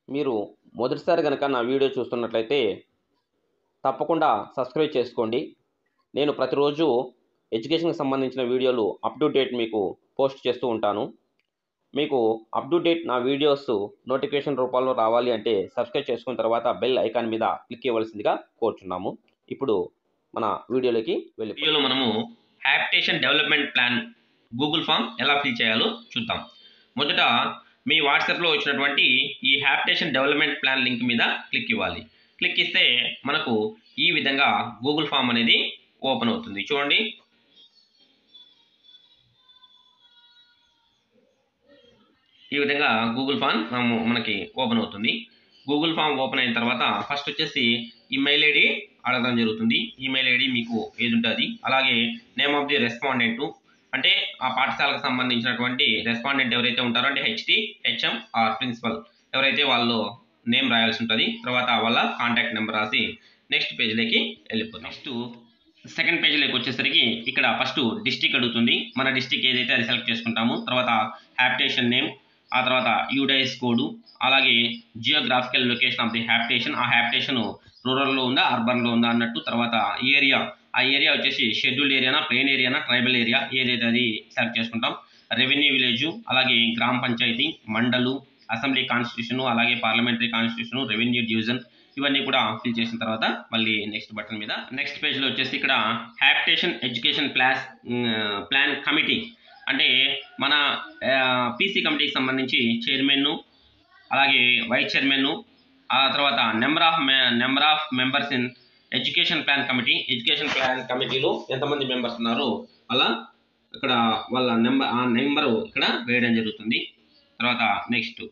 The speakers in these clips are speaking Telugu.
మీరు మొదటిసారి కనుక నా వీడియో చూస్తున్నట్లయితే తప్పకుండా సబ్స్క్రైబ్ చేసుకోండి నేను ప్రతిరోజు ఎడ్యుకేషన్కి సంబంధించిన వీడియోలు అప్ టు డేట్ మీకు పోస్ట్ చేస్తూ ఉంటాను మీకు అప్ టు డేట్ నా వీడియోస్ నోటిఫికేషన్ రూపంలో రావాలి అంటే సబ్స్క్రైబ్ చేసుకున్న తర్వాత బెల్ ఐకాన్ మీద క్లిక్ ఇవ్వాల్సిందిగా కోరుచున్నాము ఇప్పుడు మన వీడియోలోకి వెళ్ళి వీడియోలో మనము habitation development plan Google form ఎలా ఫిల్ చేయాలో చూద్దాం మొదట మీ వాట్సాప్లో వచ్చినటువంటి ఈ హ్యాబిటేషన్ డెవలప్మెంట్ ప్లాన్ లింక్ మీద క్లిక్ ఇవ్వాలి క్లిక్ ఇస్తే మనకు ఈ విధంగా గూగుల్ ఫామ్ అనేది ఓపెన్ అవుతుంది చూడండి ఈ విధంగా గూగుల్ ఫామ్ మనము- మనకి ఓపెన్ అవుతుంది గూగుల్ ఫామ్ ఓపెన్ అయిన తర్వాత ఫస్ట్ వచ్చేసి ఈమెయిల్ ఐడి అడగడం జరుగుతుంది ఈమెయిల్ ఐడి మీకు ఏది ఉంటుంది అలాగే నేమ్ ఆఫ్ ది రెస్పాండెంట్ అంటే ఆ పాఠశాలకు సంబంధించినటువంటి రెస్పాండెంట్ ఎవరైతే ఉంటారో అంటే హెచ్టి హెచ్ఎం ఆర్ ప్రిన్సిపల్ ఎవరైతే వాళ్ళు నేమ్ రాయాల్సి ఉంటుంది తర్వాత వాళ్ళ కాంటాక్ట్ నెంబర్ రాసి నెక్స్ట్ పేజ్లోకి వెళ్ళిపోతుంది నెక్స్ట్ సెకండ్ పేజ్లోకి వచ్చేసరికి ఇక్కడ ఫస్ట్ డిస్టిక్ అడుగుతుంది మన డిస్టిక్ ఏదైతే అది సెలెక్ట్ చేసుకుంటాము తర్వాత హ్యాబిటేషన్ నేమ్ ఆ తర్వాత యూడైస్ కోడ్ అలాగే geographical location of the habitation ఆ హ్యాబిటేషన్ రూరల్లో ఉందా అర్బన్లో ఉందా అన్నట్టు తర్వాత ఏరియా ఆ ఏరియా వచ్చేసి షెడ్యూల్డ్ ఏరియానా ప్లెయిన్ ఏరియానా ట్రైబల్ ఏరియా ఏదైతే అది సెలెక్ట్ చేసుకుంటాం రెవెన్యూ విలేజ్ అలాగే గ్రామ పంచాయతీ మండలు అసెంబ్లీ కాన్స్టిట్యూషన్ అలాగే పార్లమెంటరీ కాన్స్టిట్యూషన్ రెవెన్యూ డివిజన్ ఇవన్నీ కూడా ఫిల్ చేసిన తర్వాత మళ్ళీ నెక్స్ట్ బటన్ మీద నెక్స్ట్ పేజ్లో వచ్చేసి ఇక్కడ హ్యాబిటేషన్ ఎడ్యుకేషన్ ప్లాస్ ప్లాన్ కమిటీ అంటే మన పీసీ కమిటీకి సంబంధించి చైర్మన్ అలాగే వైస్ చైర్మన్ ఆ తర్వాత number of number of members in education plan committee education plan కమిటీలో ఎంతమంది మెంబర్స్ ఉన్నారు అలా ఇక్కడ వాళ్ళ నెంబర్ ఆ నెంబరు ఇక్కడ వేయడం జరుగుతుంది తర్వాత నెక్స్ట్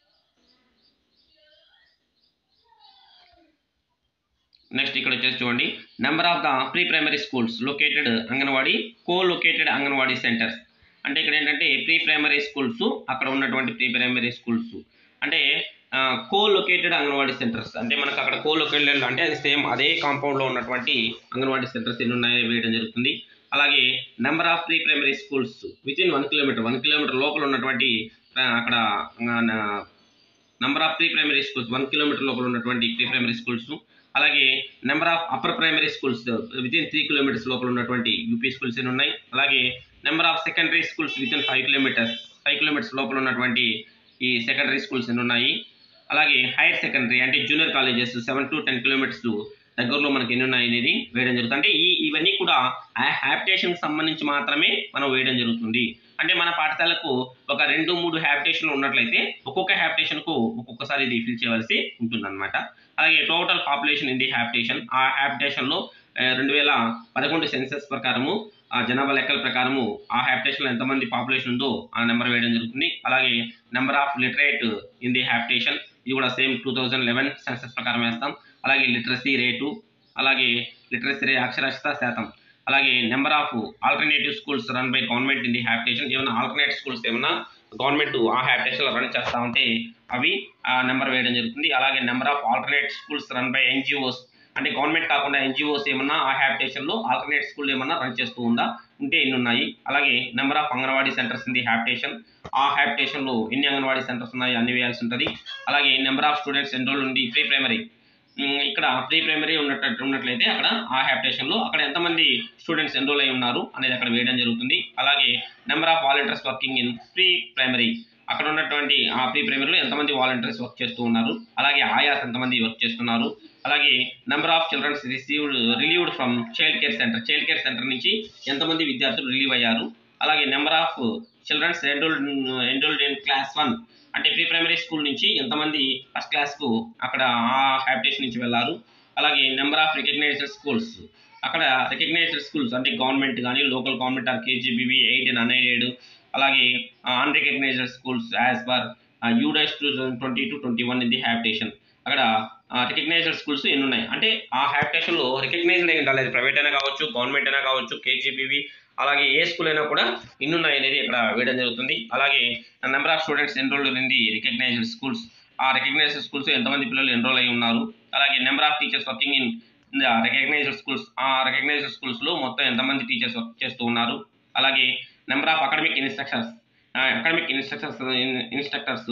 నెక్స్ట్ ఇక్కడ వచ్చేసి చూడండి number of the pre primary schools located Anganwadi co located Anganwadi centres అంటే ఇక్కడ ఏంటంటే ప్రీ ప్రైమరీ స్కూల్స్ అక్కడ ఉన్నటువంటి ప్రీ ప్రైమరీ స్కూల్స్ అంటే కో లొకేటెడ్ అంగన్వాడీ సెంటర్స్ అంటే మనకు అక్కడ కో లొకేటెడ్ అంటే అది సేమ్ అదే కాంపౌండ్లో ఉన్నటువంటి అంగన్వాడీ సెంటర్స్ ఎన్ని ఉన్నాయో వేయడం జరుగుతుంది అలాగే number of pre primary schools within one kilometre one kilometre లోపల ఉన్నటువంటి ఆ, అక్కడ number of pre primary schools one kilometre లోపల ఉన్నటువంటి ప్రీ ప్రైమరీ స్కూల్స్ అలాగే number of upper primary schools within three kilometres లోపల ఉన్నటువంటి యూపీ స్కూల్స్ ఎన్ని ఉన్నాయి అలాగే number of secondary schools within five kilometres five kilometres లోపల ఉన్నటువంటి ఈ సెకండరీ స్కూల్స్ ఎన్ని ఉన్నాయి అలాగే హైయర్ సెకండరీ అంటే junior colleges seven to ten kilometres దగ్గరలో మనకి ఎన్ని ఉన్నాయి అనేది వేయడం జరుగుతుంది అంటే ఈ ఇవన్నీ కూడా ఆ హ్యాబిటేషన్కి సంబంధించి మాత్రమే మనం వేయడం జరుగుతుంది అంటే మన పాఠశాలకు ఒక రెండు మూడు హ్యాబిటేషన్లు ఉన్నట్లయితే ఒక్కొక్క హ్యాబిటేషన్కు ఒక్కొక్కసారి ఇది ఫిల్ చేయవలసి ఉంటుందన్నమాట అలాగే total population in the habitation ఆ హ్యాబిటేషన్లో రెండు వేల పదకొండు సెన్సెస్ ప్రకారము ఆ జనాభా లెక్కల ప్రకారము ఆ హ్యాబిటేషన్లో ఎంతమంది పాపులేషన్ ఉందో ఆ నెంబర్ వేయడం జరుగుతుంది అలాగే number of literate in the habitation ఇది కూడా same two thousand eleven census ప్రకారం వేస్తాం అలాగే లిటరసీ రేటు అలాగే లిటరసీ రే అక్షరాస్యత శాతం అలాగే number of alternative schools run by government in the habitation ఏమైనా ఆల్టర్నేట్ స్కూల్స్ ఏమైనా గవర్నమెంట్ ఆ హ్యాబిటేషన్లో రన్ చేస్తూ ఉంటే అవి ఆ నెంబర్ వేయడం జరుగుతుంది అలాగే number of alternate schools run by NGOs అంటే గవర్నమెంట్ కాకుండా ఎన్జిఓస్ ఏమన్నా ఆ హ్యాబిటేషన్లో ఆల్టర్నేట్ స్కూల్ ఏమన్నా రన్ చేస్తూ ఉందా ఉంటే ఎన్ని ఉన్నాయి అలాగే number of Anganwadi centres in the habitation ఆ హ్యాబిటేషన్లో ఎన్ని అంగన్వాడీ సెంటర్స్ ఉన్నాయి అన్ని వేయాల్సి ఉంటుంది అలాగే నెంబర్ ఆఫ్ స్టూడెంట్స్ ఎన్రోల్ ఉంది ప్రీ ప్రైమరీ ఉమ్, ఇక్కడ ప్రీ ప్రైమరీ ఉన్నట్టు ఉన్నట్లయితే అక్కడ ఆ హ్యాబిటేషన్లో అక్కడ ఎంతమంది స్టూడెంట్స్ ఎన్రోల్ అయి ఉన్నారు అనేది అక్కడ వేయడం జరుగుతుంది అలాగే number of volunteers working in pre primary అక్కడ ఉన్నటువంటి ఆ ప్రీ ప్రైమరీలో ఎంతమంది వాలంటీర్స్ వర్క్ చేస్తూ ఉన్నారు అలాగే ఆయాస్ ఎంతమంది వర్క్ చేస్తున్నారు అలాగే number of childrens received relieved from child care centre child care centre నుంచి ఎంతమంది విద్యార్థులు రిలీవ్ అయ్యారు అలాగే number of childrens enrolled enrolled in class one అంటే ప్రీ ప్రైమరీ స్కూల్ నుంచి ఎంతమంది ఫస్ట్ క్లాస్కు అక్కడ ఆ హ్యాబిటేషన్ నుంచి వెళ్ళారు అలాగే నెంబర్ ఆఫ్ రికగ్నైజ్డ్ స్కూల్స్ అక్కడ రికగ్నైజ్డ్ స్కూల్స్ అంటే గవర్నమెంట్ కానీ local government or KGBV aided and unaided అలాగే unrecognised schools as per UDISE two twenty to twenty one in the habitation అక్కడ రికగ్నైజ్డ్ స్కూల్స్ ఎన్ని ఉన్నాయి అంటే ఆ హ్యాబిటేషన్లో రికగ్నైజ్డ్ అయి ఉండాలి అది ప్రైవేట్ అయినా కావచ్చు గవర్నమెంట్ అయినా కావచ్చు కేజీబీవీ అలాగే ఏ స్కూల్ అయినా కూడా ఇన్ని ఉన్నాయి అనేది ఇక్కడ వేయడం జరుగుతుంది అలాగే number of students enrolled in the recognised schools ఆ రికగ్నైజ్డ్ స్కూల్స్ ఎంతమంది పిల్లలు ఎన్రోల్ అయి ఉన్నారు అలాగే number of teachers working in recognised schools ఆ రికగ్నైజ్డ్ స్కూల్స్లో మొత్తం ఎంతమంది టీచర్స్ వర్క్ చేస్తూ ఉన్నారు అలాగే number of academic instructors academic instructors instructors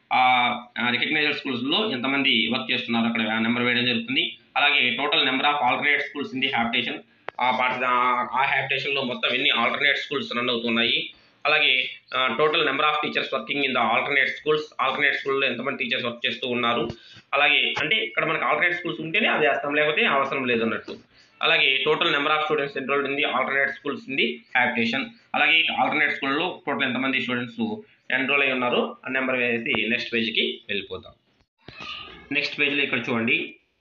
recognised స్కూల్స్లో ఎంతమంది వర్క్ చేస్తున్నారు అక్కడ నెంబర్ వేయడం జరుగుతుంది అలాగే total number of alternate schools in the habitation ఆ పార్ట్ ఆ హ్యాబిటేషన్లో మొత్తం ఎన్ని ఆల్టర్నేట్ స్కూల్స్ రన్ అవుతున్నాయి అలాగే total number of teachers working in the alternate schools alternate స్కూల్లో ఎంతమంది టీచర్స్ వర్క్ చేస్తూ ఉన్నారు అలాగే అంటే ఇక్కడ మనకి ఆల్టర్నేట్ స్కూల్స్ ఉంటేనే అది వేస్తాం లేకపోతే అవసరం లేదు అన్నట్టు అలాగే total number of students enrolled in the alternate schools in the habitation అలాగే ఆల్టర్నేట్ స్కూల్లో టోటల్ ఎంతమంది స్టూడెంట్స్ ఎన్రోల్ అయి ఉన్నారు ఆ నెంబర్ వేసి నెక్స్ట్ పేజ్కి వెళ్ళిపోతాం నెక్స్ట్ పేజ్లో ఇక్కడ చూడండి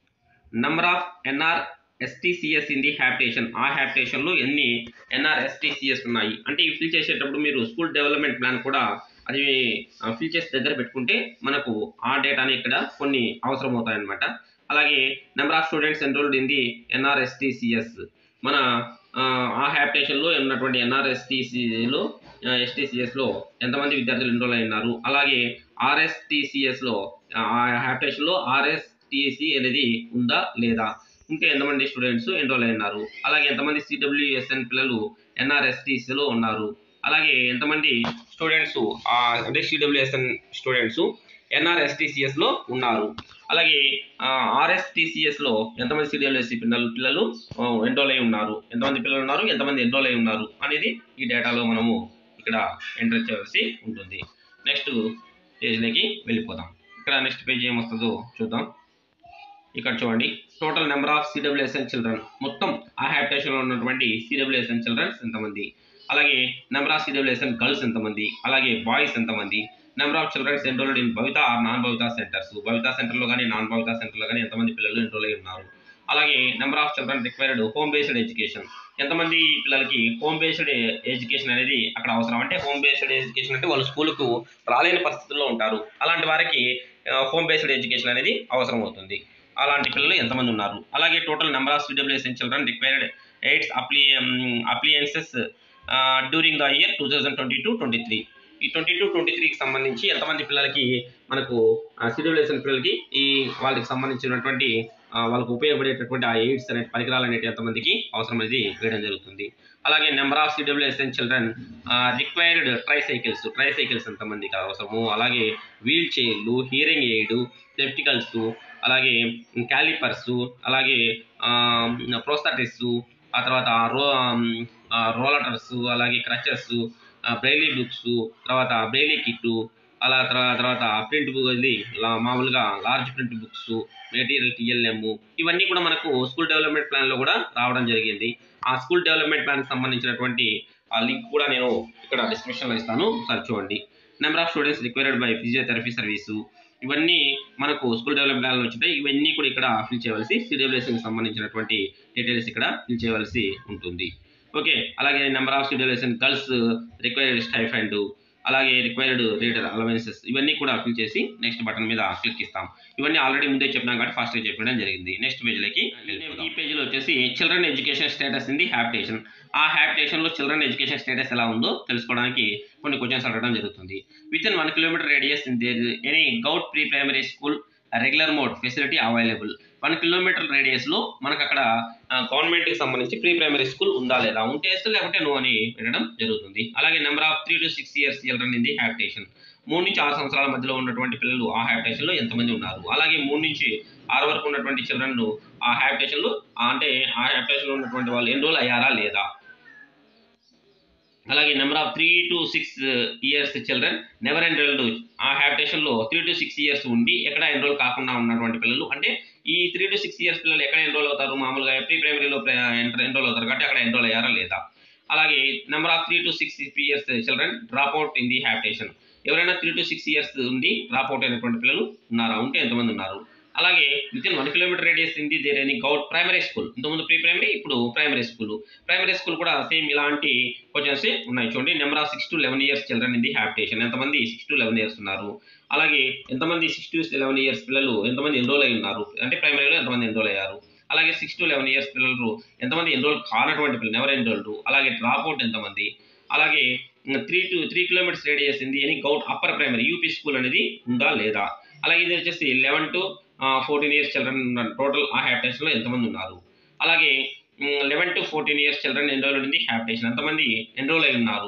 number of NR STCs in the habitation ఆ హ్యాబిటేషన్లో ఎన్ని ఎన్ఆర్ ఎస్టీసీఎస్ ఉన్నాయి అంటే ఈ ఫిల్ చేసేటప్పుడు మీరు స్కూల్ డెవలప్మెంట్ ప్లాన్ కూడా అది ఫిల్ చేసి దగ్గర పెట్టుకుంటే మనకు ఆ డేటాని ఇక్కడ కొన్ని అవసరం అవుతాయన్నమాట అలాగే number of students enrolled in the NRSTCs మన ఆ, ఆ హ్యాబిటేషన్లో ఉన్నటువంటి ఎన్ఆర్ఎస్టీసీలో ఎస్టీసీఎస్లో ఎంతమంది విద్యార్థులు ఎన్రోల్ అయి ఉన్నారు అలాగే ఆర్ఎస్టీసీఎస్లో ఆ హ్యాబిటేషన్లో ఆర్ఎస్టీసీ అనేది ఉందా లేదా ఉంటే ఎంతమంది స్టూడెంట్స్ ఎన్రోల్ అయి ఉన్నారు అలాగే ఎంతమంది సిడబ్ల్యూఎస్ఎన్ పిల్లలు ఎన్ఆర్ఎస్టీసీలో ఉన్నారు అలాగే ఎంతమంది స్టూడెంట్స్ అంటే సిడబ్ల్యూఎస్ఎన్ స్టూడెంట్స్ ఎన్ఆర్ఎస్టీసీఎస్లో ఉన్నారు అలాగే ఆర్ఎస్టీసీఎస్లో ఎంతమంది సిడబ్ల్యూఎస్సీ పిల్లలు పిల్లలు ఎన్రోల్ అయి ఉన్నారు ఎంతమంది పిల్లలు ఉన్నారు ఎంతమంది ఎన్రోల్ అయి ఉన్నారు అనేది ఈ డేటాలో మనము ఇక్కడ ఎంటర్ చేయవలసి ఉంటుంది నెక్స్ట్ పేజ్లోకి వెళ్ళిపోదాం ఇక్కడ నెక్స్ట్ పేజ్ ఏమొస్తుందో చూద్దాం ఇక్కడ చూడండి total number of CWSN children మొత్తం ఆ హ్యాబిటేషన్లో ఉన్నటువంటి సిడబ్ల్యూఎస్ఎన్ చిల్డ్రన్స్ ఎంతమంది అలాగే నెంబర్ ఆఫ్ సిడబ్ల్యూఎస్ఎన్ గర్ల్స్ ఎంతమంది అలాగే బాయ్స్ ఎంతమంది number of childrens enrolled in Bhavita or non Bhavita centres Bhavita సెంటర్లో కానీ నాన్ భవిత సెంటర్లో కానీ ఎంతమంది పిల్లలు ఎన్రోల్ అయి ఉన్నారు అలాగే number of children required home based education ఎంతమంది పిల్లలకి హోమ్ బేస్డ్ ఎడ్యుకేషన్ అనేది అక్కడ అవసరం అంటే హోమ్ బేస్డ్ ఎడ్యుకేషన్ అంటే వాళ్ళు స్కూల్కు రాలేని పరిస్థితుల్లో ఉంటారు అలాంటి వారికి హోమ్ బేస్డ్ ఎడ్యుకేషన్ అనేది అవసరం అవుతుంది అలాంటి పిల్లలు ఎంతమంది ఉన్నారు అలాగే total number of CWSN children required aids అప్లి appliances during the year two thousand twenty two twenty three ఈ ట్వంటీ టూ ట్వంటీ త్రీకి సంబంధించి ఎంతమంది పిల్లలకి మనకు సిడబ్ల్యూఎస్ఎన్ పిల్లలకి ఈ వాళ్ళకి సంబంధించినటువంటి ఆ, వాళ్ళకు ఉపయోగపడేటటువంటి ఆ ఎయిడ్స్ అనే పరికరాలు అనేవి ఎంతమందికి అవసరం అనేది వేయడం జరుగుతుంది అలాగే number of CWSN children required tricycles tricycles ఎంతమందికి అవసరము అలాగే వీల్ చైర్లు హియరింగ్ ఎయిడ్ సెప్టికల్స్ అలాగే క్యాలిపర్స్ అలాగే ప్రోస్తాటిస్ ఆ తర్వాత రో రోలటర్స్ అలాగే క్రచెస్ బ్రైలీ బుక్స్ తర్వాత బ్రైలీ కిట్టు అలా తర్వా- తర్వాత ప్రింట్ బుక్ ఇది లా- మామూలుగా large print books material TLM ఇవన్నీ కూడా మనకు స్కూల్ డెవలప్మెంట్ ప్లాన్లో కూడా రావడం జరిగింది ఆ స్కూల్ డెవలప్మెంట్ ప్లాన్కి సంబంధించినటువంటి ఆ లింక్ కూడా నేను ఇక్కడ డిస్క్రిప్షన్లో ఇస్తాను ఒకసారి చూడండి number of students required by physiotherapy service ఇవన్నీ మనకు స్కూల్ డెవలప్మెంట్ ప్లాన్లో వచ్చినాయి ఇవన్నీ కూడా ఇక్కడ ఫిల్ చేయవలసి సిడబ్ల్యూఎస్కి సంబంధించినటువంటి డీటెయిల్స్ ఇక్కడ ఫిల్ చేయవలసి ఉంటుంది ఓకే అలాగే number of CWSN girls required stipend అలాగే రిక్వైర్డ్ రీడర్ అలవెన్సెస్ ఇవన్నీ కూడా ఫిల్ చేసి నెక్స్ట్ బటన్ మీద క్లిక్ ఇస్తాం ఇవన్నీ ఆల్రెడీ ముందే చెప్పినాం కాబట్టి ఫాస్ట్గా చెప్పడం జరిగింది నెక్స్ట్ పేజ్లోకి ఈ పేజ్లో వచ్చేసి children education status in the habitation ఆ హ్యాబిటేషన్లో చిల్డ్రన్ ఎడ్యుకేషన్ స్టేటస్ ఎలా ఉందో తెలుసుకోవడానికి కొన్ని క్వశ్చన్స్ అడగడం జరుగుతుంది within one kilometre radius in there any govt pre primary school regular mode facility available one kilometre రేడియస్లో మనకు అక్కడ గవర్నమెంట్కి సంబంధించి ప్రీ ప్రైమరీ స్కూల్ ఉందా లేదా ఉంటే ఎస్ లేకపోతే నో అని పెట్టడం జరుగుతుంది అలాగే number of three to six years children in the habitation మూడు నుంచి ఆరు సంవత్సరాల మధ్యలో ఉన్నటువంటి పిల్లలు ఆ హ్యాబిటేషన్లో ఎంతమంది ఉన్నారు అలాగే మూడు నుంచి ఆరు వరకు ఉన్నటువంటి చిల్డ్రన్ ఆ హ్యాబిటేషన్లో అంటే ఆ హ్యాబిటేషన్లో ఉన్నటువంటి వాళ్ళు ఎన్రోల్ అయ్యారా లేదా అలాగే number of three to six years children never enrolled ఆ హ్యాబిటేషన్లో త్రీ టు సిక్స్ ఇయర్స్ ఉండి ఎక్కడ ఎన్రోల్ కాకుండా ఉన్నటువంటి పిల్లలు అంటే ఈ త్రీ టు సిక్స్ ఇయర్స్ పిల్లలు ఎక్కడ ఎన్రోల్ అవుతారు మామూలుగా ప్రీ ప్రైమరీలో ఎన్రోల్ అవుతారు కాబట్టి అక్కడ ఎన్రోల్ అయ్యారా లేదా అలాగే number of three to six years children drop out in the habitation ఎవరైనా త్రీ టు సిక్స్ ఇయర్స్ ఉండి డ్రాప్ అవుట్ అయినటువంటి పిల్లలు ఉన్నారా ఉంటే ఎంతమంది ఉన్నారు అలాగే within one kilometre radius ఇంది there any govt primary school ఇంతకుముందు ప్రీ ప్రైమరీ ఇప్పుడు ప్రైమరీ స్కూల్ ప్రైమరీ స్కూల్ కూడా సేమ్ ఇలాంటి క్వశ్చన్స్ ఉన్నాయి చూడండి number of six to eleven years children in the habitation ఎంతమంది సిక్స్ టు లెవెన్ ఇయర్స్ ఉన్నారు అలాగే ఎంతమంది సిక్స్ టు లెవెన్ ఇయర్స్ పిల్లలు ఎంతమంది ఎన్రోల్ అయి ఉన్నారు అంటే ప్రైమరీలో ఎంతమంది ఎన్రోల్ అయ్యారు అలాగే సిక్స్ టు లెవెన్ ఇయర్స్ పిల్లలు ఎంతమంది ఎన్రోల్ కానటువంటి పిల్లలు ఎవరు ఎన్రోల్డ్ అలాగే డ్రాప్ అవుట్ ఎంతమంది అలాగే three to three kilometres radius ఉంది అని govt upper primary UP school అనేది ఉందా లేదా అలాగే ఇది వచ్చేసి eleven to fourteen years children total ఆ హ్యాబిటేషన్లో ఎంతమంది ఉన్నారు అలాగే eleven to fourteen years children enrol ఉంది హ్యాబిటేషన్ ఎంతమంది ఎన్రోల్ అయి ఉన్నారు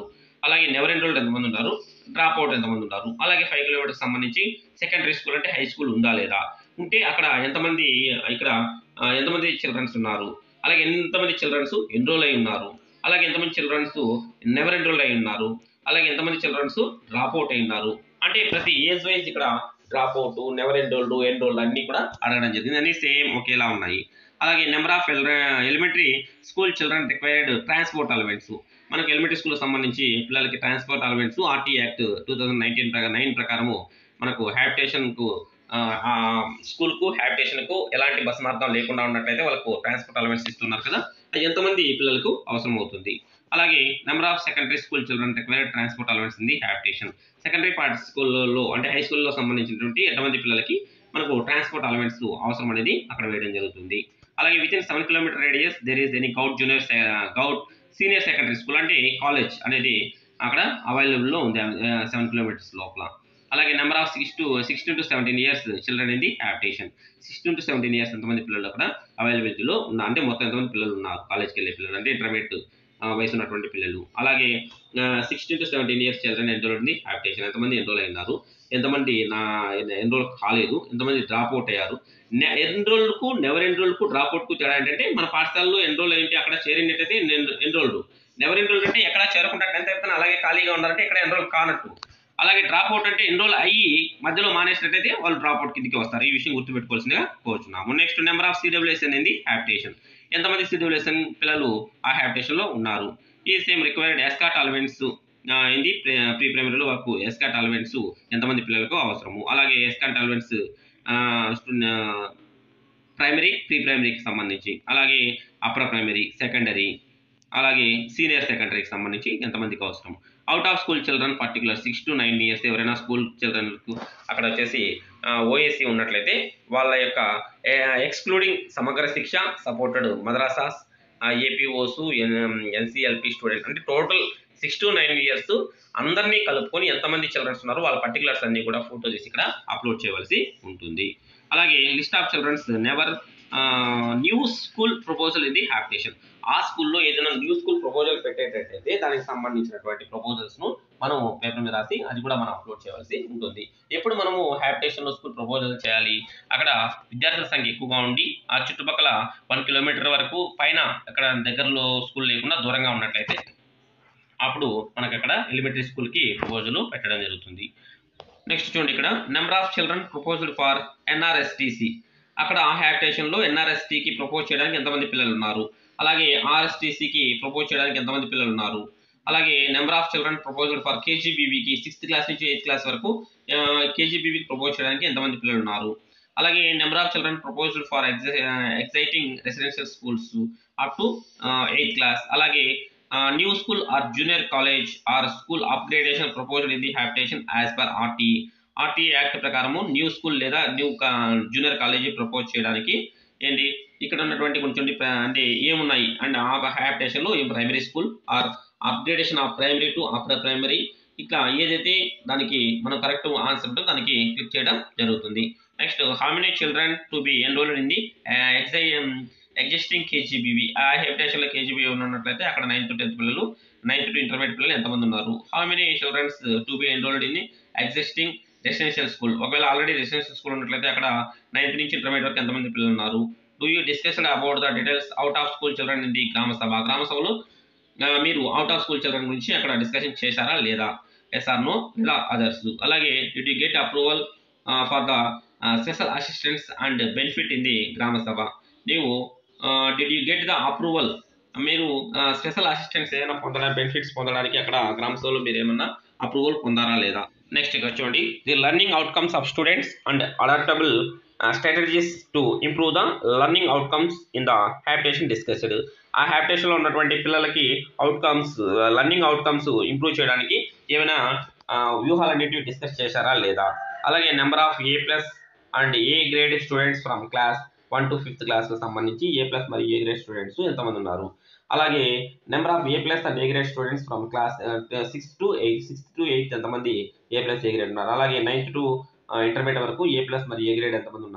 అలాగే నెవర్ ఎన్రోల్డ్ ఎంతమంది ఉన్నారు డ్రాప్ అవుట్ ఎంతమంది ఉన్నారు అలాగే ఫైవ్ కిలోమీటర్స్ సంబంధించి సెకండరీ స్కూల్ అంటే హై స్కూల్ ఉందా లేదా ఉంటే అక్కడ ఎంతమంది ఇక్కడ ఆ, ఎంతమంది చిల్డ్రన్స్ ఉన్నారు అలాగే ఎంతమంది చిల్డ్రన్స్ ఎన్రోల్ అయి ఉన్నారు అలాగే ఎంతమంది చిల్డ్రన్స్ నెవర్ ఎన్రోల్ అయి ఉన్నారు అలాగే ఎంతమంది చిల్డ్రన్స్ డ్రాప్ అవుట్ అయి ఉన్నారు అంటే ప్రతి ఏజ్ వైజ్ ఇక్కడ drop out never enrolled enrolled అన్ని కూడా అడగడం జరిగింది అన్ని సేమ్ ఒకేలా ఉన్నాయి అలాగే number of elementary school children required transport allowance మనకు ఎలిమెంటరీ స్కూల్ సంబంధించి పిల్లలకి transport allowance RT act two thousand nineteen ప్రకారం నైన్ ప్రకారము మనకు హ్యాబిటేషన్కు స్కూల్కు హ్యాబిటేషన్కు ఎలాంటి బస్ మార్గం లేకుండా ఉన్నట్లయితే వాళ్ళకు ట్రాన్స్పోర్ట్ అలవెన్స్ ఇస్తున్నారు కదా అది ఎంతమంది పిల్లలకు అవసరం అవుతుంది అలాగే number of secondary school children required transport allowance ఉంది హ్యాబిటేషన్ సెకండరీ పార్ట్ స్కూల్లో అంటే హై స్కూల్లో సంబంధించినటువంటి ఎంతమంది పిల్లలకి మనకు ట్రాన్స్పోర్ట్ అలవెన్స్ అవసరం అనేది అక్కడ వేయడం జరుగుతుంది అలాగే within seven kilometre radius there is any govt junior govt senior secondary school అంటే కాలేజ్ అనేది అక్కడ అవైలబుల్లో ఉంది సెవెన్ కిలోమీటర్స్ లోపల అలాగే number of six to sixteen to seventeen years children ఇది habitation sixteen to seventeen years ఎంతమంది పిల్లలు అక్కడ అవైలబిలిటీలో ఉన్నారు అంటే మొత్తం ఎంతమంది పిల్లలు ఉన్నారు కాలేజ్కి వెళ్ళే పిల్లలు అంటే ఇంటర్మీడియట్ వయసు ఉన్నటువంటి పిల్లలు అలాగే sixteen to seventeen years children enrol ఉంది హ్యాబిటేషన్ ఎంతమంది ఎన్రోల్ అయినారు ఎంతమంది నా ఎన్రోల్ కాలేదు ఎంతమంది డ్రాప్ అవుట్ అయ్యారు ఎన్రోల్కు నెవర్ ఎన్రోల్కు డ్రాప్ అవుట్కు తేడా ఏంటంటే మన పాఠశాలలో ఎన్రోల్ అయింటే అక్కడ చేరినట్టయితే ఎన్రోల్డ్ నెవర్ ఎన్రోల్డ్ అంటే ఎక్కడ చేరకుండా టెన్త్ అయిపోయిన అలాగే ఖాళీగా ఉన్నారంటే ఇక్కడ ఎన్రోల్ కానట్టు అలాగే డ్రాప్ అవుట్ అంటే ఎన్రోల్ అయ్యి మధ్యలో మానేసినట్టయితే వాళ్ళు డ్రాప్ అవుట్ కిందకి వస్తారు ఈ విషయం గుర్తుపెట్టుకోవాల్సిందిగా కోరుచున్నాము నెక్స్ట్ నెంబర్ ఆఫ్ సిడబ్ల్యూఎస్ అనేది హ్యాబిటేషన్ ఎంతమంది సిడబ్ల్యూఎస్ఎన్ పిల్లలు ఆ హ్యాబిటేషన్ లో ఉన్నారు ఈ సేమ్ రిక్వైర్డ్ ఎస్కాట్ అలవెన్స్ ఇది ప్రీ ప్రైమరీలో వరకు ఎస్కాట్ అలవెన్స్ ఎంతమంది పిల్లలకు అవసరము అలాగే ఎస్కాట్ అలవెన్స్ ప్రైమరీ ప్రీ ప్రైమరీకి సంబంధించి అలాగే అప్పర్ ప్రైమరీ సెకండరీ అలాగే సీనియర్ సెకండరీకి సంబంధించి ఎంతమందికి అవసరం out of school children particular six to nine years ఎవరైనా స్కూల్ చిల్డ్రన్కు అక్కడ వచ్చేసి ఓఎస్సీ ఉన్నట్లయితే వాళ్ళ యొక్క excluding Samagra Shiksha supported మద్రాసాస్ APOs NCLP student అంటే total six to nine years అందరినీ కలుపుకొని ఎంతమంది చిల్డ్రన్స్ ఉన్నారో వాళ్ళ పర్టికులర్స్ అన్ని కూడా ఫోటో చేసి ఇక్కడ అప్లోడ్ చేయవలసి ఉంటుంది అలాగే list of childrens never new school proposal ఇది హ్యాబిటేషన్ ఆ స్కూల్లో ఏదైనా న్యూ స్కూల్ ప్రపోజల్ పెట్టేటట్టయితే దానికి సంబంధించినటువంటి ప్రపోజల్స్ ను మనం పేపర్ మీద రాసి అది కూడా మనం అప్లోడ్ చేయవలసి ఉంటుంది ఎప్పుడు మనము హ్యాబిటేషన్ లో స్కూల్ ప్రపోజల్ చేయాలి అక్కడ విద్యార్థుల సంఖ్య ఎక్కువగా ఉండి ఆ చుట్టుపక్కల వన్ కిలోమీటర్ వరకు పైన అక్కడ దగ్గరలో స్కూల్ లేకుండా దూరంగా ఉన్నట్లయితే అప్పుడు మనకు అక్కడ ఎలిమెంటరీ స్కూల్ కి ప్రపోజల్ పెట్టడం జరుగుతుంది నెక్స్ట్ చూడండి ఇక్కడ number of children proposal for NRSTC అక్కడ ఆ హ్యాబిటేషన్ లో ఎన్ఆర్ఎస్టీకి ప్రపోజ్ చేయడానికి ఎంతమంది పిల్లలు ఉన్నారు అలాగే ఆర్ఎస్టీసీకి ప్రపోజ్ చేయడానికి ఎంతమంది పిల్లలు ఉన్నారు అలాగే number of children proposal for కేజీబీవీకి సిక్స్త్ క్లాస్ నుంచి ఎయిత్ క్లాస్ వరకు కేజీబీవీకి ప్రపోజ్ చేయడానికి ఎంతమంది పిల్లలు ఉన్నారు అలాగే number of children proposal for exciting residential schools up to eighth class అలాగే new school or junior college or school upgradation proposal in the habitation as per RT RT act ప్రకారము న్యూ స్కూల్ లేదా న్యూ జూనియర్ కాలేజీ ప్రపోజ్ చేయడానికి ఏంటి ఇక్కడ ఉన్నటువంటి కొంచెం అంటే ఏమున్నాయి అండ్ ఆ హ్యాబిటేషన్లో ఈ primary school or upgradation of primary to upper primary ఇట్లా ఏదైతే దానికి మనం కరెక్ట్ ఆన్సర్ ఉంటుందో దానికి క్లిక్ చేయడం జరుగుతుంది next how many children to be enrolled in the ఎగ్జై ఎగ్జిస్టింగ్ కేజీబీవి ఆ హ్యాబిటేషన్లో కేజీబీ ఉన్నట్లయితే అక్కడ నైన్త్ టెన్త్ పిల్లలు నైన్త్ టు ఇంటర్మీడియట్ పిల్లలు ఎంతమంది ఉన్నారు how many childrens to be enrolled in the existing residential school ఒకవేళ ఆల్రెడీ రెసిడెన్షియల్ స్కూల్ ఉన్నట్లయితే అక్కడ నైన్త్ నుంచి ఇంటర్మీడియట్ వరకు ఎంతమంది పిల్లలు ఉన్నారు do you discussion about the details out of school children in the gram sabha gram సభలో మీరు అవుట్ ఆఫ్ స్కూల్ చిల్డ్రన్ గురించి అక్కడ డిస్కషన్ చేశారా లేదా ఎస్ఆర్ నో లేదా అదర్స్ అలాగే did get approval for the special assistants and benefit in the gram sabha నీవు did you get the approval మీరు స్పెషల్ అసిస్టెంట్స్ ఏమైనా పొందడానికి బెనిఫిట్స్ పొందడానికి అక్కడ గ్రామ సభలో మీరు ఏమన్నా అప్రూవల్ పొందారా లేదా నెక్స్ట్ ఇక్కడ చూడండి the learning outcomes of students and adaptable strategies to improve the learning outcomes in the habitation discussed ఆ హ్యాబిటేషన్లో ఉన్నటువంటి పిల్లలకి అవుట్కమ్స్ లర్నింగ్ అవుట్కమ్స్ ఇంప్రూవ్ చేయడానికి ఏమైనా వ్యూహాలన్నిటివి డిస్కస్ చేశారా లేదా అలాగే number of A plus and A grade students from class one to fifth క్లాస్కి సంబంధించి ఏ ప్లస్ మరియు ఏ గ్రేడ్ స్టూడెంట్స్ ఎంతమంది ఉన్నారు అలాగే number of A plus and A grade students from class six to eighth sixth to eighth ఎంతమంది ఏ ప్లస్ ఏ గ్రేడ్ ఉన్నారు అలాగే నైన్త్ టు ఇంటర్మీడియట్ వరకు ఏ ప్లస్ మరియు ఏ గ్రేడ్ ఎంతమంది ఉన్నారు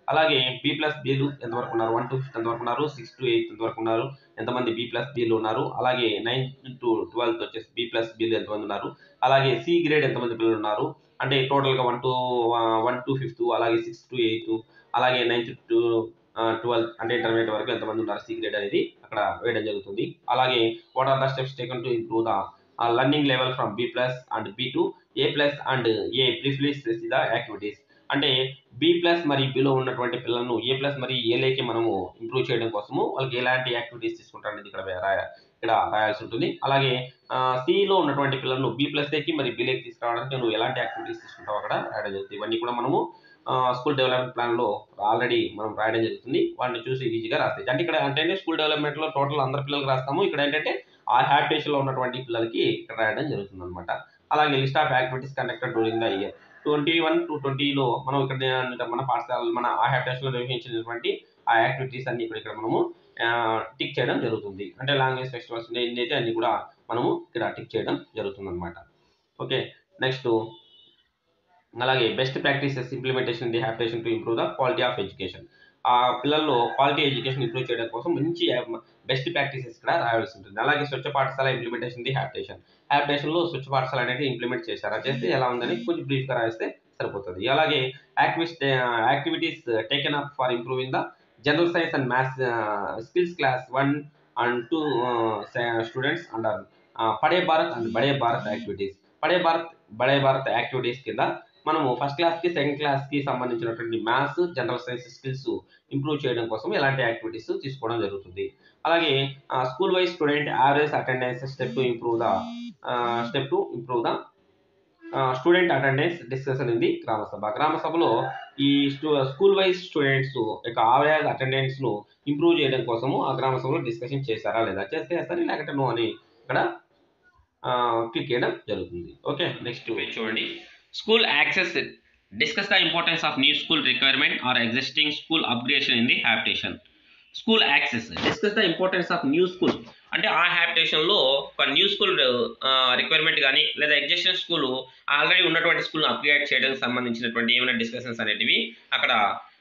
అలాగే బి ప్లస్ బీలు ఎంతవరకు ఉన్నారు వన్ టు ఫిఫ్త్ ఎంతవరకు ఉన్నారు సిక్స్ టు ఎయిత్ ఎంతవరకు ఉన్నారు ఎంతమంది బి ప్లస్ బీలు ఉన్నారు అలాగే నైన్త్ టు ట్వెల్త్ వచ్చేసి బి ప్లస్ బీలు ఎంతమంది ఉన్నారు అలాగే సి గ్రేడ్ ఎంతమంది పిల్లలు ఉన్నారు అంటే టోటల్గా one to one to fifth అలాగే సిక్స్ టు ఎయిత్ అలాగే నైన్త్ టు ట్వెల్త్ అంటే ఇంటర్మీడియట్ వరకు ఎంతమంది ఉన్నారు సి గ్రేడ్ అనేది అక్కడ వేయడం జరుగుతుంది అలాగే what are the steps taken to improve the learning level from B plus and B to A plus and A briefly the activities అంటే బి ప్లస్ మరియు బిలో ఉన్నటువంటి పిల్లలను ఏ ప్లస్ మరియు ఏలేకి మనము ఇంప్రూవ్ చేయడం కోసము వాళ్ళకి ఎలాంటి యాక్టివిటీస్ తీసుకుంటారు అనేది ఇక్కడ రాయ ఇక్కడ రాయాల్సి ఉంటుంది అలాగే సిలో ఉన్నటువంటి పిల్లలను బి ప్లస్ ఏకి మరి బిలేకి తీసుకురావడానికి నువ్వు ఎలాంటి యాక్టివిటీస్ తీసుకుంటావు అక్కడ రాయడం జరుగుతుంది ఇవన్నీ కూడా మనము స్కూల్ డెవలప్మెంట్ ప్లాన్లో ఆల్రెడీ మనం రాయడం జరుగుతుంది వాటిని చూసి ఈజీగా రాస్తాయి అంటే ఇక్కడ అంటే స్కూల్ డెవలప్మెంట్లో టోటల్ అందరి పిల్లలకి రాస్తాము ఇక్కడ ఏంటంటే ఆ హ్యాబిటేషన్లో ఉన్నటువంటి పిల్లలకి ఇక్కడ రాయడం జరుగుతుంది అనమాట అలాగే list of activities conducted during the year twenty one to ట్వంటీలో మనం ఇక్కడ మన పాఠశాల మన ఆ హ్యాబిటేషన్లో నిర్వహించినటువంటి ఆ యాక్టివిటీస్ అన్ని కూడా ఇక్కడ మనము టిక్ చేయడం జరుగుతుంది అంటే లాంగ్వేజ్ ఫెస్టివల్స్ అయితే అన్ని కూడా మనము ఇక్కడ టిక్ చేయడం జరుగుతుంది అనమాట ఓకే నెక్స్ట్ అలాగే best practices implementation the habitation to improve the quality of education ఆ పిల్లల్లో క్వాలిటీ ఎడ్యుకేషన్ ఇంప్రూవ్ చేయడం కోసం మంచి బెస్ట్ ప్రాక్టీసెస్ కూడా రాయాల్సి ఉంటుంది అలాగే Swachh Pathashala implementation the habitation హ్యాబిటేషన్లో స్వచ్ఛ పాఠశాల అనేది ఇంప్లిమెంట్ చేశారు అది చేస్తే ఎలా ఉందని కొంచెం బ్రీఫ్గా రాస్తే సరిపోతుంది అలాగే యాక్టివిస్ activities taken up for improving the general science and maths skills class one and two students under పడే భారత్ అండ్ బడే భారత్ యాక్టివిటీస్ పడే భారత్ బడే భారత్ యాక్టివిటీస్ కింద మనము ఫస్ట్ క్లాస్కి సెకండ్ క్లాస్కి సంబంధించినటువంటి maths general science skills improve చేయడం కోసం ఎలాంటి యాక్టివిటీస్ తీసుకోవడం జరుగుతుంది అలాగే school wise student average attendance step to improve the step to improve the student attendance discussion in the gram sabha gram సభలో ఈ స్కూల్ వైజ్ స్టూడెంట్స్ యొక్క ఆవరేజ్ అటెండెన్స్ ను ఇంప్రూవ్ చేయడం కోసము ఆ గ్రామ సభలో డిస్కషన్ చేశారా లేదా చేస్తే సరే లేకపోతే నో అని ఇక్కడ క్లిక్ చేయడం జరుగుతుంది ఓకే నెక్స్ట్ చూడండి school access discuss the importance of new school requirement or existing school upgradation in the habitation school access discuss the importance of new school అంటే ఆ హ్యాబిటేషన్లో ఒక న్యూ స్కూల్ రిక్వైర్మెంట్ కానీ లేదా ఎగ్జిస్టింగ్ స్కూల్ ఆల్రెడీ ఉన్నటువంటి స్కూల్ని అప్గ్రేడ్ చేయడానికి సంబంధించినటువంటి ఏమైనా డిస్కషన్స్ అనేటివి అక్కడ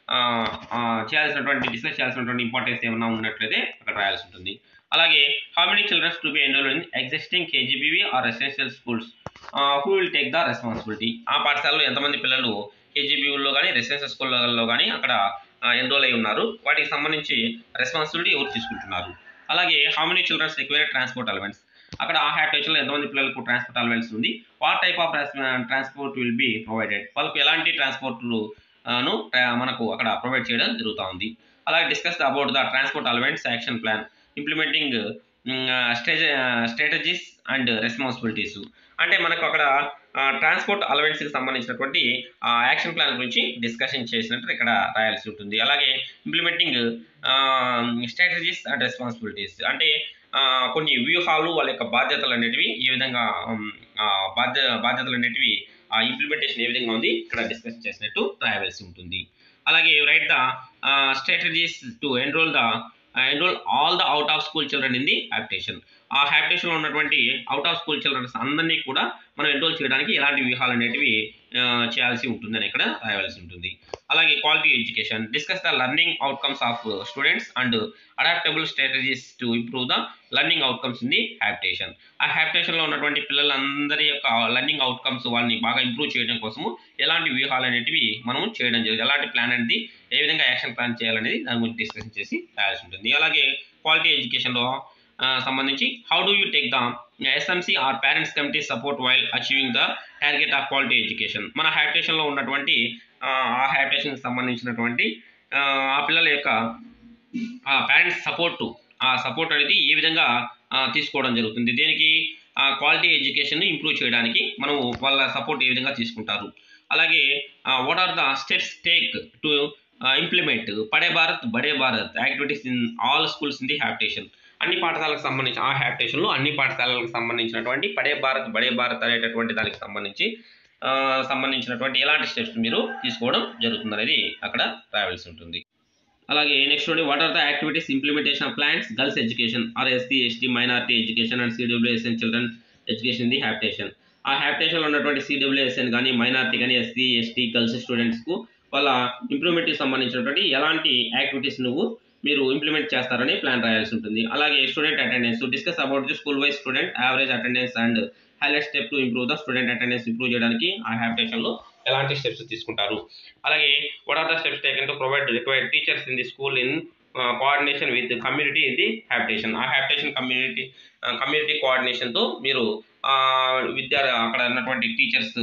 చేయాల్సినటువంటి డిస్కస్ చేయాల్సినటువంటి ఇంపార్టెన్స్ ఏమైనా ఉన్నట్లయితే అక్కడ రాయాల్సి ఉంటుంది అలాగే how many childrens to be enrol in existing KGBV or residential schools who will take the responsibility ఆ పాఠశాలలో ఎంతమంది పిల్లలు కేజీబీలో కానీ రెసిడెన్షియల్ స్కూళ్ళలో కానీ అక్కడ ఎన్రోల్ అయి ఉన్నారు వాటికి సంబంధించి రెస్పాన్సిబిలిటీ ఎవరు తీసుకుంటున్నారు అలాగే how many childrens require transport allowance అక్కడ ఆ హ్యాబిటేషన్లో ఎంతమంది పిల్లలకు ట్రాన్స్పోర్ట్ అలవెన్స్ ఉంది what type of transport will be provided వాళ్ళకు ఎలాంటి ట్రాన్స్పోర్ట్ ను మనకు అక్కడ ప్రొవైడ్ చేయడం జరుగుతూ ఉంది అలాగే discuss about the transport allowance action plan implementing stage strategies and responsibilities అంటే మనకు అక్కడ ట్రాన్స్పోర్ట్ అలవెన్స్కి సంబంధించినటువంటి యాక్షన్ ప్లాన్ గురించి డిస్కషన్ చేసినట్టు ఇక్కడ రాయాల్సి ఉంటుంది అలాగే ఇంప్లిమెంటింగ్ స్ట్రాటజీస్ అండ్ రెస్పాన్సిబిలిటీస్ అంటే కొన్ని వ్యూహాలు వాళ్ళ యొక్క బాధ్యతలు అనేటివి ఏ విధంగా బాధ్య బాధ్యతలు అనేటివి ఆ ఇంప్లిమెంటేషన్ ఏ విధంగా ఉంది ఇక్కడ డిస్కస్ చేసినట్టు రాయవలసి ఉంటుంది అలాగే write the strategies to enrol the enrol all the out of school children in the habitation ఆ హ్యాబిటేషన్లో ఉన్నటువంటి అవుట్ ఆఫ్ స్కూల్ చిల్డ్రన్స్ అందరినీ కూడా మనం ఎన్రోల్ చేయడానికి ఎలాంటి వ్యూహాలు అనేటివి చేయాల్సి ఉంటుందని ఇక్కడ రాయవలసి ఉంటుంది అలాగే quality education discuss the learning outcomes of students and adaptable strategies to improve the learning outcomes in the habitation ఆ హ్యాబిటేషన్లో ఉన్నటువంటి పిల్లలందరి యొక్క లర్నింగ్ అవుట్కమ్స్ వాళ్ళని బాగా ఇంప్రూవ్ చేయడం కోసము ఎలాంటి వ్యూహాలు అనేటివి మనం చేయడం జరుగుతుంది ఎలాంటి ప్లాన్ అనేది ఏ విధంగా యాక్షన్ ప్లాన్ చేయాలనేది దాని గురించి డిస్కషన్ చేసి రాయాల్సి ఉంటుంది అలాగే క్వాలిటీ ఎడ్యుకేషన్లో సంబంధించి how do you take the SMC or parents committee support while achieving the target of quality education మన హ్యాబిటేషన్లో ఉన్నటువంటి ఆ హ్యాబిటేషన్కి సంబంధించినటువంటి ఆ పిల్లల యొక్క పేరెంట్స్ సపోర్టు ఆ సపోర్ట్ అనేది ఏ విధంగా తీసుకోవడం జరుగుతుంది దేనికి క్వాలిటీ ఎడ్యుకేషన్ ఇంప్రూవ్ చేయడానికి మనం వాళ్ళ సపోర్ట్ ఏ విధంగా తీసుకుంటారు అలాగే what are the steps take to implement Padhe Bharat Badhe Bharat activities in all schools in the habitation అన్ని పాఠశాలకు సంబంధించి ఆ హ్యాబిటేషన్లో అన్ని పాఠశాలలకు సంబంధించినటువంటి పడే భారత్ బడే భారత్ అనేటటువంటి దానికి సంబంధించి సంబంధించినటువంటి ఎలాంటి స్టెప్స్ మీరు తీసుకోవడం జరుగుతుంది అనేది అక్కడ రావాల్సి ఉంటుంది అలాగే నెక్స్ట్ చూడండి what are the activities implementation of plans girls education or SC ST minority education and CWSN children education the habitation ఆ హ్యాబిటేషన్లో ఉన్నటువంటి సిడబ్ల్యూఎస్ఎన్ కానీ మైనారిటీ కానీ ఎస్సీ ఎస్టీ గర్ల్స్ స్టూడెంట్స్కు వాళ్ళ ఇంప్రూవ్మెంట్కి సంబంధించినటువంటి ఎలాంటి యాక్టివిటీస్ నువ్వు మీరు ఇంప్లిమెంట్ చేస్తారని ప్లాన్ రాయాల్సి ఉంటుంది అలాగే student attendance discuss about the school wise student average attendance and highlight step to improve the student attendance improve చేయడానికి ఆ హ్యాబిటేషన్లో ఎలాంటి స్టెప్స్ తీసుకుంటారు అలాగే what are the steps taken to provide required teachers in the school in coordination with community in the habitation ఆ హ్యాబిటేషన్ కమ్యూనిటీ కమ్యూనిటీ కోఆర్డినేషన్తో మీరు ఆ, విద్యా అక్కడ ఉన్నటువంటి టీచర్స్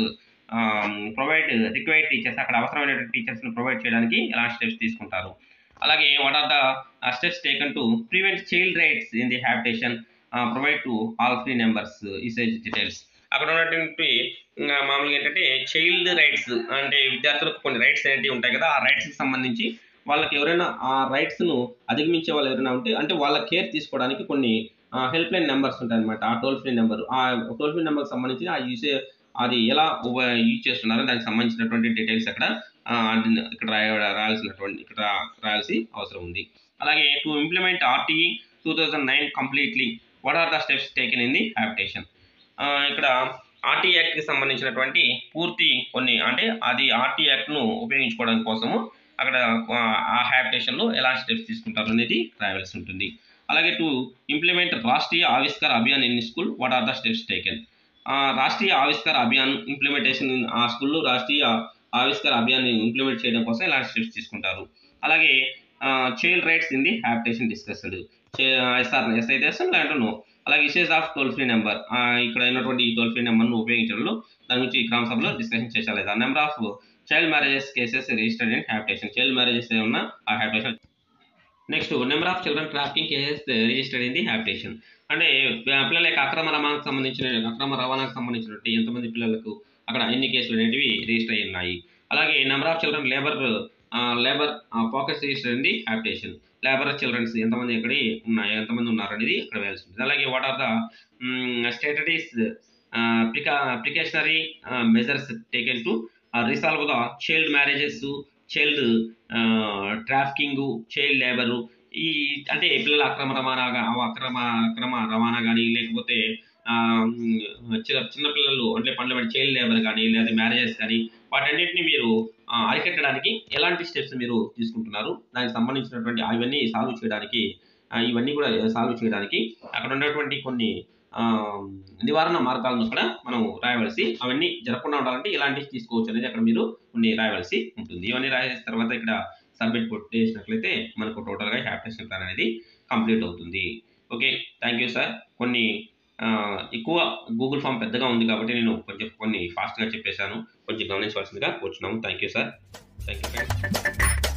ప్రొవైడ్ రిక్వైర్డ్ టీచర్స్ అక్కడ అవసరమైనటువంటి టీచర్స్ని ప్రొవైడ్ చేయడానికి ఎలాంటి స్టెప్స్ తీసుకుంటారు అలాగే what are the steps taken to prevent child rights in the habitation provide to all free numbers usage details అక్కడ ఉన్నటువంటి ఇంకా మామూలుగా ఏంటంటే చైల్డ్ రైట్స్ అంటే విద్యార్థులకు కొన్ని రైట్స్ అనేవి ఉంటాయి కదా ఆ రైట్స్కి సంబంధించి వాళ్ళకి ఎవరైనా ఆ రైట్స్ను అధిగమించే వాళ్ళు ఎవరైనా ఉంటే అంటే వాళ్ళ కేర్ తీసుకోవడానికి కొన్ని హెల్ప్ లైన్ నెంబర్స్ ఉంటాయి అనమాట ఆ టోల్ ఫ్రీ నెంబర్ ఆ టోల్ ఫ్రీ నెంబర్కి సంబంధించి ఆ యూసే అది ఎలా యూజ్ చేస్తున్నారో దానికి సంబంధించినటువంటి డీటెయిల్స్ అక్కడ ఆ, అది ఇక్కడ రాయ రాయాల్సినటువంటి ఇక్కడ రాయాల్సి అవసరం ఉంది అలాగే to implement RTE two thousand nine completely what are the steps taken in the habitation ఇక్కడ ఆర్టీ యాక్ట్కి సంబంధించినటువంటి పూర్తి కొన్ని అంటే అది ఆర్టీ యాక్ట్ను ఉపయోగించుకోవడం కోసము అక్కడ ఆ, ఆ హ్యాబిటేషన్లో ఎలాంటి స్టెప్స్ తీసుకుంటారు అనేది రాయవలసి ఉంటుంది అలాగే to implement Rashtriya Avishkar Abhiyan in school what are the steps taken Rashtriya Avishkar Abhiyan implementation ఆ స్కూల్లో రాష్ట్రీయ ఆవిష్కార అభియాన్ని ఇంప్లిమెంట్ చేయడం కోసం ఎలాంటి స్టెప్స్ తీసుకుంటారు అలాగే child rights in the habitation discussed yes or yes అయితే ఎస్ లేదంటే నో అలాగే issues of toll free number ఇక్కడ అయినటువంటి ఈ టోల్ ఫ్రీ నెంబర్ను ఉపయోగించడంలో దాని గురించి క్రమ సభలో డిస్కషన్ చేసలేదు ఆ number of child marriages cases registered in habitation child marriages ఏమన్నా ఆ habitation next number of children trafficking cases registered in the habitation అంటే ఆ, పిల్లల యొక్క అక్రమ రవాణాకు సంబంధించిన అక్రమ రవాణాకు సంబంధించినటువంటి ఎంతమంది పిల్లలకు అక్కడ ఎన్ని కేసులు అనేటివి రిజిస్టర్ అయి ఉన్నాయి అలాగే number of children labour labour pockets register in the habitation labour children's ఎంతమంది ఇక్కడ ఉన్నాయి ఎంతమంది ఉన్నారు అనేది ఇక్కడ వేయాల్సి ఉంటుంది అలాగే వాట్ ఆర్ ద స్టేటరీస్ ప్రికా precautionary measures taken to resolve the child marriages child trafficking child labour ఈ అంటే పిల్లల అక్రమ రవాణాగా అక్రమ అక్రమ రవాణా కానీ లేకపోతే ఆ, మ్, చిన్న చిన్నపిల్లలు అంటే పనులు చైల్డ్ లేబర్ కానీ లేదా మ్యారేజెస్ కానీ వాటన్నిటిని మీరు ఆ, అరికట్టడానికి ఎలాంటి స్టెప్స్ మీరు తీసుకుంటున్నారు దానికి సంబంధించినటువంటి అవన్నీ సాల్వ్ చేయడానికి ఆ, ఇవన్నీ కూడా సాల్వ్ చేయడానికి అక్కడ ఉన్నటువంటి కొన్ని ఆ, నివారణ మార్గాలను కూడా మనం రాయవలసి అవన్నీ జరగకుండా ఉండాలంటే ఇలాంటివి తీసుకోవచ్చు అనేది అక్కడ మీరు కొన్ని రాయవలసి ఉంటుంది ఇవన్నీ రాసిన తర్వాత ఇక్కడ సబ్మిట్ కొట్టేసినట్లయితే మనకు టోటల్గా హ్యాపీనెస్ ప్లాన్ అనేది కంప్లీట్ అవుతుంది ఓకే థ్యాంక్ యూ సార్ కొన్ని ఆ, ఎక్కువ గూగుల్ ఫామ్ పెద్దగా ఉంది కాబట్టి నేను కొంచెం కొన్ని ఫాస్ట్గా చెప్పేశాను కొంచెం గమనించవలసిందిగా కూర్చున్నాము thank you sir thank you friends